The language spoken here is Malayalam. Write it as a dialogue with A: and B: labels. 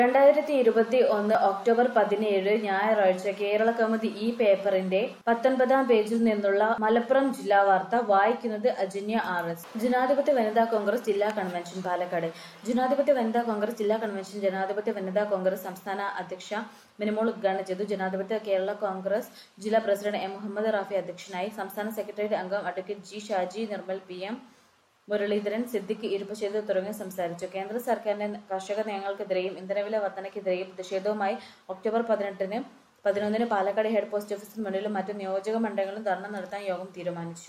A: രണ്ടായിരത്തി ഇരുപത്തി ഒന്ന് ഒക്ടോബർ പതിനേഴ് ഞായറാഴ്ച കേരള കൗമുദി ഈ പേപ്പറിന്റെ പത്തൊൻപതാം പേജിൽ നിന്നുള്ള മലപ്പുറം ജില്ലാ വാർത്ത വായിക്കുന്നത് അജന്യ ആർ എസ് ജനാധിപത്യ വനിതാ കോൺഗ്രസ് ജില്ലാ കൺവെൻഷൻ പാലക്കാട് ജനാധിപത്യ വനിതാ കോൺഗ്രസ് ജില്ലാ കൺവെൻഷൻ ജനാധിപത്യ വനിതാ കോൺഗ്രസ് സംസ്ഥാന അധ്യക്ഷ മിനിമോൾ ഉദ്ഘാടനം ചെയ്തു ജനാധിപത്യ കേരള കോൺഗ്രസ് ജില്ലാ പ്രസിഡന്റ് എം മുഹമ്മദ് റാഫി അധ്യക്ഷനായി സംസ്ഥാന സെക്രട്ടേറിയറ്റ് അംഗം advocate G Shaji Nirmal P M Muraleedharan Siddique Iruppassery തുടങ്ങി സംസാരിച്ചു കേന്ദ്ര സർക്കാരിന്റെ കർഷക നയങ്ങൾക്കെതിരെയും ഇന്ധനവില വർധനയ്ക്കെതിരെയും പ്രതിഷേധവുമായി ഒക്ടോബർ പതിനെട്ടിന് പതിനൊന്നിന് പാലക്കാട് ഹെഡ് പോസ്റ്റ് ഓഫീസിന് മുന്നിലും മറ്റ് നിയോജക മണ്ഡലങ്ങളിലും ധർണ നടത്താൻ യോഗം തീരുമാനിച്ചു